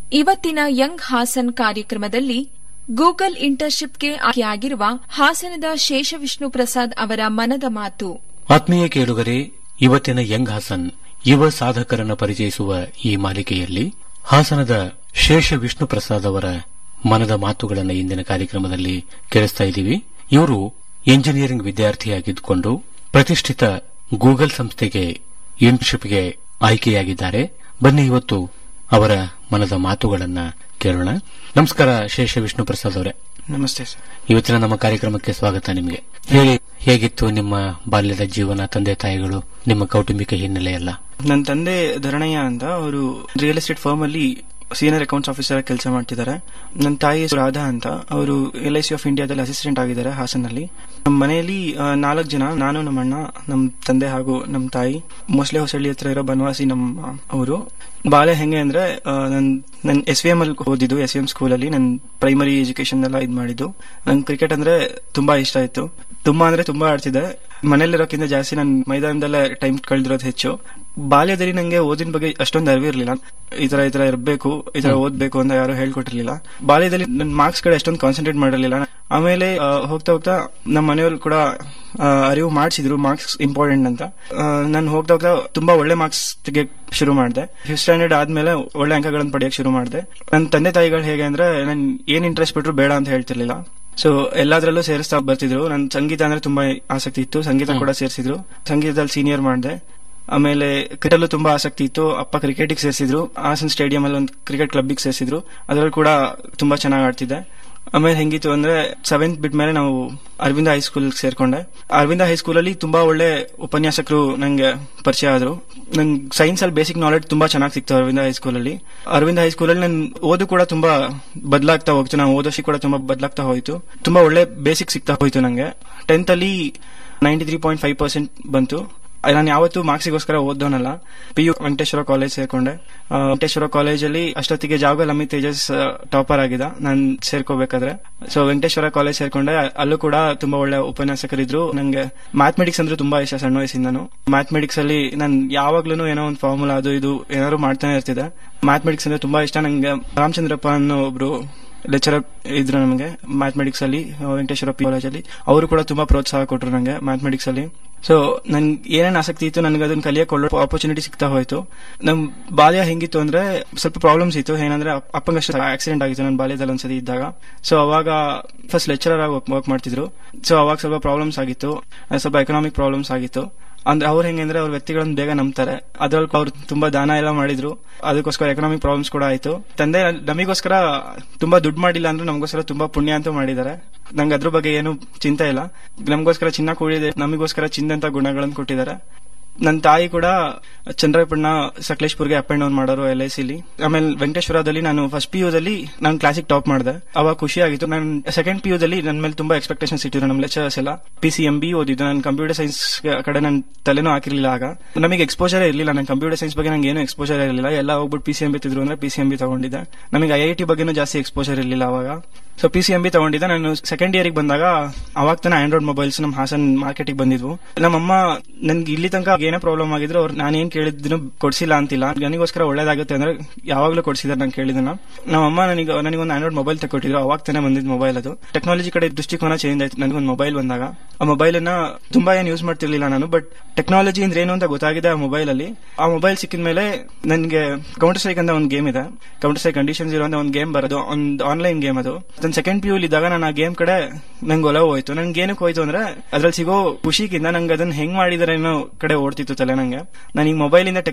ಇವತ್ತಿನ ಯಂಗ್ ಹಾಸನ್ ಕಾರ್ಯಕ್ರಮದಲ್ಲಿ ಗೂಗಲ್ ಇಂಟರ್ನ್ಶಿಪ್ಗೆ ಆಯ್ಕೆಯಾಗಿರುವ ಹಾಸನದ ಶೇಷವಿಷ್ಣು ಪ್ರಸಾದ್ ಅವರ ಮನದ ಮಾತು ಆತ್ಮೀಯ ಕೇಳುಗರೆ ಇವತ್ತಿನ ಯಂಗ್ ಹಾಸನ್ ಯುವ ಸಾಧಕರನ್ನು ಪರಿಚಯಿಸುವ ಈ ಮಾಲಿಕೆಯಲ್ಲಿ ಹಾಸನದ ಶೇಷ ವಿಷ್ಣು ಪ್ರಸಾದ್ ಅವರ ಮನದ ಮಾತುಗಳನ್ನು ಇಂದಿನ ಕಾರ್ಯಕ್ರಮದಲ್ಲಿ ಕೇಳಿಸ್ತಾ ಇದ್ದೀವಿ ಇವರು ಎಂಜಿನಿಯರಿಂಗ್ ವಿದ್ಯಾರ್ಥಿಯಾಗಿದ್ದುಕೊಂಡು ಪ್ರತಿಷ್ಠಿತ ಗೂಗಲ್ ಸಂಸ್ಥೆಗೆ ಇಂಟರ್ನ್ಶಿಪ್ಗೆ ಆಯ್ಕೆಯಾಗಿದ್ದಾರೆ ಬನ್ನಿ ಇವತ್ತು ಅವರ ಮನದ ಮಾತುಗಳನ್ನ ಕೇಳೋಣ ನಮಸ್ಕಾರ ಶೇಷ ವಿಷ್ಣು ಪ್ರಸಾದ್ ಅವರೇ ನಮಸ್ತೆ ಸರ್ ಇವತ್ತಿನ ನಮ್ಮ ಕಾರ್ಯಕ್ರಮಕ್ಕೆ ಸ್ವಾಗತ ನಿಮಗೆ ಹೇಳಿ ಹೇಗಿತ್ತು ನಿಮ್ಮ ಬಾಲ್ಯದ ಜೀವನ ತಂದೆ ತಾಯಿಗಳು ನಿಮ್ಮ ಕೌಟುಂಬಿಕ ಹಿನ್ನೆಲೆ ಎಲ್ಲ ನನ್ನ ತಂದೆ ಧರಣಯ್ಯ ಅಂತ ಅವರು ರಿಯಲ್ ಎಸ್ಟೇಟ್ ಫರ್ಮ್ ಅಲ್ಲಿ ಸೀನಿಯರ್ ಅಕೌಂಟ್ಸ್ ಆಫೀಸರ್ ಕೆಲಸ ಮಾಡ್ತಿದ್ದಾರೆ ನನ್ನ ತಾಯಿ ಹೆಸರು ರಾಧಾ ಅಂತ ಅವರು ಎಲ್ ಐ ಸಿ ಆಫ್ ಇಂಡಿಯಾದಲ್ಲಿ ಅಸಿಸ್ಟೆಂಟ್ ಆಗಿದ್ದಾರೆ ಹಾಸನಲ್ಲಿ ನಮ್ಮ ಮನೆಯಲ್ಲಿ ನಾಲ್ಕು ಜನ ನಾನು ನಮ್ಮ ಅಣ್ಣ ನಮ್ಮ ತಂದೆ ಹಾಗೂ ನಮ್ಮ ತಾಯಿ ಮೊಸಳೆ ಹೊಸಳ್ಳಿ ಹತ್ರ ಇರೋ ಬನವಾಸಿ ನಮ್ಮ ಅವರು ಬಾಲ್ಯ ಹೆಂಗೆ ಅಂದ್ರೆ ನನ್ ನನ್ ಎಸ್ ವಿ ಎಂ ಅಲ್ಲಿ ಓದಿದ್ದು ಎಸ್ ವಿ ಎಂ ಸ್ಕೂಲಲ್ಲಿ ನನ್ನ ಪ್ರೈಮರಿ ಎಜುಕೇಶನ್ ಎಲ್ಲ ಇದು ಮಾಡಿದ್ದು ನಂಗೆ ಕ್ರಿಕೆಟ್ ಅಂದ್ರೆ ತುಂಬಾ ಇಷ್ಟ ಆಯ್ತು ತುಂಬಾ ಅಂದ್ರೆ ತುಂಬಾ ಆಡ್ತಿದ್ದೆ ಮನೇಲಿರೋಕ್ಕಿಂತ ಜಾಸ್ತಿ ನಾನು ಮೈದಾನದಲ್ಲೇ ಟೈಮ್ ಕಳೆದಿರೋದು ಹೆಚ್ಚು ಬಾಲ್ಯದಲ್ಲಿ ನಂಗೆ ಓದಿನ ಬಗ್ಗೆ ಅಷ್ಟೊಂದು ಅರಿವಿರ್ಲಿಲ್ಲ ಈ ತರ ಈ ತರ ಇರಬೇಕು ಈ ತರ ಓದ್ಬೇಕು ಅಂತ ಯಾರು ಹೇಳ್ಕೊಟ್ಟಿರ್ಲಿಲ್ಲ ಬಾಲ್ಯದಲ್ಲಿ ನನ್ನ ಮಾರ್ಕ್ಸ್ ಕಡೆ ಅಷ್ಟೊಂದು ಕಾನ್ಸಂಟ್ರೇಟ್ ಮಾಡಿರ್ಲಿಲ್ಲ ಆಮೇಲೆ ಆ, ಹೋಗ್ತಾ ಹೋಗ್ತಾ ನಮ್ಮ ಮನೆಯವರು ಕೂಡ ಆ, ಅರಿವು ಮಾಡಿಸಿದ್ರು ಮಾರ್ಕ್ಸ್ ಇಂಪಾರ್ಟೆಂಟ್ ಅಂತ ನಾನು ಹೋಗ್ತಾ ಹೋಗ್ತಾ ತುಂಬಾ ಒಳ್ಳೆ ಮಾರ್ಕ್ಸ್ ತೆಗಿಯಕ್ ಶುರು ಮಾಡಿದೆ ಫಿಫ್ತ್ ಸ್ಟ್ಯಾಂಡರ್ಡ್ ಆದ್ಮೇಲೆ ಒಳ್ಳೆ ಅಂಕಗಳನ್ನು ಪಡೆಯಕ್ ಶುರು ಮಾಡಿದೆ ನನ್ನ ತಂದೆ ತಾಯಿಗಳು ಹೇಗೆ ಅಂದ್ರೆ ನನ್ ಏನ್ ಇಂಟ್ರೆಸ್ಟ್ ಬಿಟ್ರು ಬೇಡ ಅಂತ ಹೇಳ್ತಿರ್ಲಿಲ್ಲ ಸೊ ಎಲ್ಲಾದ್ರಲ್ಲೂ ಸೇರಿಸ್ತಾ ಬರ್ತಿದ್ರು ನನ್ ಸಂಗೀತ ಅಂದ್ರೆ ತುಂಬಾ ಆಸಕ್ತಿ ಇತ್ತು ಸಂಗೀತ ಕೂಡ ಸೇರಿಸಿದ್ರು ಸಂಗೀತದಲ್ಲಿ ಸೀನಿಯರ್ ಮಾಡಿದೆ ಆಮೇಲೆ ಕ್ರಿಕೆಟ್ ತುಂಬಾ ಆಸಕ್ತಿ ಇತ್ತು ಅಪ್ಪ ಕ್ರಿಕೆಟಿಗೆ ಸೇರಿಸಿದ್ರು ಹಾಸನ್ ಸ್ಟೇಡಿಯಂ ಅಲ್ಲಿ ಒಂದು ಕ್ರಿಕೆಟ್ ಕ್ಲಬ್ಗೆ ಸೇರಿಸಿದ್ರು ಅದರಲ್ಲಿ ಕೂಡ ತುಂಬಾ ಚೆನ್ನಾಗಿ ಆಡ್ತಿದ್ದೆ ಆಮೇಲೆ ಹೆಂಗಿತ್ತು ಅಂದ್ರೆ ಸೆವೆಂತ್ ಬಿಟ್ಮೇಲೆ ನಾವು ಅರವಿಂದ ಹೈಸ್ಕೂಲ್ ಸೇರ್ಕೊಂಡೆ ಅರವಿಂದ ಹೈಸ್ಕೂಲಲ್ಲಿ ತುಂಬಾ ಒಳ್ಳೆ ಉಪನ್ಯಾಸಕರು ನಂಗೆ ಪರಿಚಯ ಆದ್ರು ನಂಗೆ ಸೈನ್ಸ್ ಅಲ್ಲಿ ಬೇಸಿಕ್ ನಾಲೆಡ್ಜ್ ತುಂಬಾ ಚೆನ್ನಾಗಿ ಸಿಕ್ತು ಅರವಿಂದ ಹೈಸ್ಕೂಲಲ್ಲಿ ಅರವಿಂದ ಹೈಸ್ಕೂಲಲ್ಲಿ ನನ್ ಓದು ಕೂಡ ತುಂಬಾ ಬದಲಾಗ್ತಾ ಹೋಗ್ತು ನಾವು ಓದೋಶಿ ಕೂಡ ತುಂಬಾ ಬದಲಾಗ್ತಾ ಹೋಯ್ತು ತುಂಬಾ ಒಳ್ಳೆ ಬೇಸಿಕ್ ಸಿಗ್ತಾ ಹೋಯ್ತು ನಂಗೆ ಟೆಂತ್ ಅಲ್ಲಿ ninety three point five percent ಬಂತು ನಾನು ಯಾವತ್ತೂ ಮಾರ್ಕ್ಸಿಗೋಸ್ಕರ ಓದೋನಲ್ಲ ಪಿ ಯು ವೆಂಕಟೇಶ್ವರ ಕಾಲೇಜ್ ಸೇರ್ಕೊಂಡೆ ಆ, ವೆಂಕಟೇಶ್ವರ ಕಾಲೇಜಲ್ಲಿ ಅಷ್ಟೊತ್ತಿಗೆ ಜಾಗಲ್ ಅಮಿತ್ ತೇಜಸ್ ಟಾಪರ್ ಆಗಿದ ನಾನು ಸೇರ್ಕೋಬೇಕಾದ್ರೆ ಸೊ ವೆಂಕಟೇಶ್ವರ ಕಾಲೇಜ್ ಸೇರ್ಕೊಂಡೆ ಅಲ್ಲೂ ಕೂಡ ತುಂಬಾ ಒಳ್ಳೆ ಉಪನ್ಯಾಸಕರಿದ್ರು ನಂಗೆ ಮ್ಯಾಥಮೆಟಿಕ್ಸ್ ಅಂದ್ರೆ ತುಂಬಾ ಇಷ್ಟ ಸಣ್ಣ ವಯಸ್ಸಿಂದನು ಮ್ಯಾಥಮೆಟಿಕ್ಸ್ ಅಲ್ಲಿ ನಾನು ಯಾವಾಗ್ಲೂ ಏನೋ ಒಂದು ಫಾರ್ಮುಲಾ ಅದು ಇದು ಏನಾದ್ರು ಮಾಡ್ತಾನೆ ಇರ್ತಿದ್ದೆ ಮ್ಯಾಥಮೆಟಿಕ್ಸ್ ಅಂದ್ರೆ ತುಂಬಾ ಇಷ್ಟ ನಂಗೆ ರಾಮಚಂದ್ರಪ್ಪ ಅನ್ನೋ ಒಬ್ರು ಲೆಕ್ಚರರ್ ಇದ್ರು ನಮಗೆ ಮ್ಯಾಥಮೆಟಿಕ್ಸ್ ಅಲ್ಲಿ ಆ, ವೆಂಕಟೇಶ್ವರ ಪಿ ಕಾಲೇಜಲ್ಲಿ ಅವರು ಕೂಡ ತುಂಬಾ ಪ್ರೋತ್ಸಾಹ ಕೊಟ್ಟರು ನಂಗೆ ಮ್ಯಾಥಮೆಟಿಕ್ಸ್ ಅಲ್ಲಿ ಸೊ ನನ್ಗೆ ಏನೇನ್ ಆಸಕ್ತಿ ಇತ್ತು ನನಗೆ ಅದನ್ನ ಕಲಿಯಕ್ಕೆ ಒಳ್ಳೆ ಆಪರ್ಚುನಿಟಿ ಸಿಗ್ತಾ ಹೋಯ್ತು ನಮ್ ಬಾಲ್ಯ ಹೆಂಗಿತ್ತು ಅಂದ್ರೆ ಸ್ವಲ್ಪ ಪ್ರಾಬ್ಲಮ್ಸ್ ಇತ್ತು ಏನಂದ್ರೆ ಅಪ್- ಅಪ್ಪಂಗಷ್ಟು ಆಕ್ಸಿಡೆಂಟ್ ಆಗಿತ್ತು ನನ್ನ ಬಾಲ್ಯದಲ್ಲಿ ಒಂದ್ಸತಿ ಇದ್ದಾಗ ಸೊ ಅವಾಗ ಫಸ್ಟ್ ಲೆಕ್ಚರರ್ ಆಗಿ ವರ್ಕ್ ಮಾಡ್ತಿದ್ರು ಸೊ ಅವಾಗ ಸ್ವಲ್ಪ ಪ್ರಾಬ್ಲಮ್ಸ್ ಆಗಿತ್ತು ಆ, ಸ್ವಲ್ಪ ಎಕನಾಮಿಕ್ ಪ್ರಾಬ್ಲಮ್ಸ್ ಆಗಿತ್ತು ಅಂದ್ರೆ ಅವ್ರು ಹೆಂಗೆ ಅಂದ್ರೆ ಅವ್ರ ವ್ಯಕ್ತಿಗಳನ್ನ ಬೇಗ ನಂಬ್ತಾರೆ ಅದ್ರಲ್ಲಿ ಅವ್ರು ತುಂಬಾ ದಾನ ಎಲ್ಲ ಮಾಡಿದ್ರು ಅದಕ್ಕೋಸ್ಕರ ಎಕನಾಮಿಕ್ ಪ್ರಾಬ್ಲಮ್ಸ್ ಕೂಡ ಆಯ್ತು ತಂದೆ ನಮಗೋಸ್ಕರ ತುಂಬಾ ದುಡ್ಡು ಮಾಡಿಲ್ಲ ಅಂದ್ರೆ ನಮಗೋಸ್ಕರ ತುಂಬಾ ಪುಣ್ಯ ಅಂತೂ ಮಾಡಿದ್ದಾರೆ ನಂಗೆ ಅದ್ರ ಬಗ್ಗೆ ಏನು ಚಿಂತೆ ಇಲ್ಲ ನಮಗೋಸ್ಕರ ಚಿನ್ನ ಕೂಡಿದೆ ನಮಗೋಸ್ಕರ ಚಿನ್ನಂತ ಗುಣಗಳನ್ನು ಕೊಟ್ಟಿದ್ದಾರೆ ನನ್ನ ತಾಯಿ ಕೂಡ ಚಂದ್ರಪಣ್ಣ ಸಕಲೇಶ್ಪುರ್ಗೆ ಅಪ್ ಅಂಡ್ ಡೌನ್ ಮಾಡೋರು ಎಲ್ ಐ ಸಿಲಿ ಆಮೇಲೆ ವೆಂಕಟೇಶ್ವರದಲ್ಲಿ ನಾನು ಫಸ್ಟ್ ಪಿ ಯುದಲ್ಲಿ ನಾನು ಕ್ಲಾಸಿಗೆ ಟಾಪ್ ಮಾಡಿದೆ ಅವಾಗ ಖುಷಿ ಆಗಿತ್ತು ನಾನು ಸೆಕೆಂಡ್ ಪಿ ಯುದಲ್ಲಿ ನನ್ನ ಮೇಲೆ ತುಂಬಾ ಎಕ್ಸ್ಪೆಕ್ಟೇಷನ್ಸ್ ಇಟ್ಟಿದ್ರು ನಮ್ಮ ಲೆಕ್ಚರ್ಸ್ ಎಲ್ಲ ಪಿ ಸಿ ಎಂ ಬಿ ಓದಿದ್ದು ನಾನು ಕಂಪ್ಯೂಟರ್ ಸೈನ್ಸ್ ಕಡೆ ನನ್ನ ತಲೆನೂ ಹಾಕಿರ್ಲಿಲ್ಲ ಆಗ ನಮಗೆ ಎಕ್ಸ್ಪೋಜರ್ ಇರಲಿಲ್ಲ ನಾನು ಕಂಪ್ಯೂಟರ್ ಸೈನ್ಸ್ ಬಗ್ಗೆ ನಂಗೆ ಏನು ಎಕ್ಸ್ಪೋಜರ್ ಇರಲಿಲ್ಲ ಎಲ್ಲ ಹೋಗ್ಬಿಟ್ಟು ಪಿ ಸಿ ಎಂ ಬಿ ತಿದ್ರು ಅಂದ್ರೆ ಪಿ ಸಿ ಎಂ ಬಿ ತಗೊಂಡಿದ್ದೆ ನಮಗೆ ಐ ಐ ಟಿ ಬಗ್ಗೆನೂ ಜಾಸ್ತಿ ಎಕ್ಸ್ಪೋಜರ್ ಇರಲಿಲ್ಲ ಅವಾಗ so P C M B ತಗೊಂಡಿದ್ದೆ ನಾನು ಸೆಕೆಂಡ್ ಇಯರ್ಗೆ ಬಂದಾಗ ಅವಾಗ ತಾನೇ ಆಂಡ್ರಾಯ್ಡ್ ಮೊಬೈಲ್ಸ್ ನಮ್ಮ ಹಾಸನ್ ಮಾರ್ಕೆಟಿಗೆ ಬಂದಿದ್ವು ನಮ್ಮಮ್ಮ ನನ್ಗೆ ಇಲ್ಲಿ ತನಕ ಏನೇ ಪ್ರಾಬ್ಲಮ್ ಆಗಿದ್ರು ಅವ್ರು ನಾನು ಏನ್ ಕೇಳಿದ್ರು ಕೊಡ್ಸಿಲ್ಲ ಅಂತಿಲ್ಲ ನನಗೋಸ್ಕರ ಒಳ್ಳೇದಾಗುತ್ತೆ ಅಂದ್ರೆ ಯಾವಾಗ್ಲೂ ಕೊಡ್ಸಿದಾರೆ ನಾನು ಕೇಳಿದನ ನಮ್ಮಮ್ಮ ನನಗೆ ನನಗೊಂದು ಆಂಡ್ರಾಯ್ಡ್ ಮೊಬೈಲ್ ತಗೊಟ್ಟಿದ್ರು ಅವಾಗ ತಾನೇ ಬಂದಿದ್ದು ಮೊಬೈಲ್ ಅದು ಟೆಕ್ನಾಲಜಿ ಕಡೆ ದೃಷ್ಟಿಕೋನ ಚೇಂಜ್ ಆಯ್ತು ನನಗೊಂದು ಮೊಬೈಲ್ ಬಂದಾಗ ಆ ಮೊಬೈಲ್ ಅನ್ನ ತುಂಬಾ ಏನ್ ಯೂಸ್ ಮಾಡ್ತಿರ್ಲಿಲ್ಲ ನಾನು ಬಟ್ ಟೆಕ್ನಾಲಜಿ ಅಂದ್ರೆ ಏನು ಅಂತ ಗೊತ್ತಾಗಿದೆ ಆ ಮೊಬೈಲ್ ಅಲ್ಲಿ ಆ ಮೊಬೈಲ್ ಸಿಕ್ಕಿದ ಮೇಲೆ ನನಗೆ ಕೌಂಟರ್ ಸ್ಟ್ರೈಕ್ ಅಂತ ಒಂದು ಗೇಮ್ ಇದೆ ಕೌಂಟರ್ ಸ್ಟ್ರೈಕ್ ಕಂಡೀಷನ್ಸ್ ಇರೋ ಒಂದು ಗೇಮ್ ಬರೋದು ಒಂದು ಆನ್ಲೈನ್ ಗೇಮ್ ಅದು ನನ್ನ ಸೆಕೆಂಡ್ ಪಿ ಯು ಇದ್ದಾಗ ನಾನು ಆ ಗೇಮ್ ಕಡೆ ನಂಗೆ ಒಲವು ಹೋಯ್ತು ನನ್ಗೆ ಏನಕ್ಕೆ ಹೋಯ್ತು ಅಂದ್ರೆ ಅದ್ರಲ್ಲಿ ಸಿಗೋ ಖುಷಿಗಿಂತ ನಂಗೆ ಅದನ್ನ ಹೆಂಗ್ ಮಾಡಿದಾರೆ ಅನ್ನೋ ಕಡೆ ಓಡ್ತಿತ್ತು ತಲೆ ನಂಗೆ ನಾನು ಈ ಮೊಬೈಲ್ ಇಂದ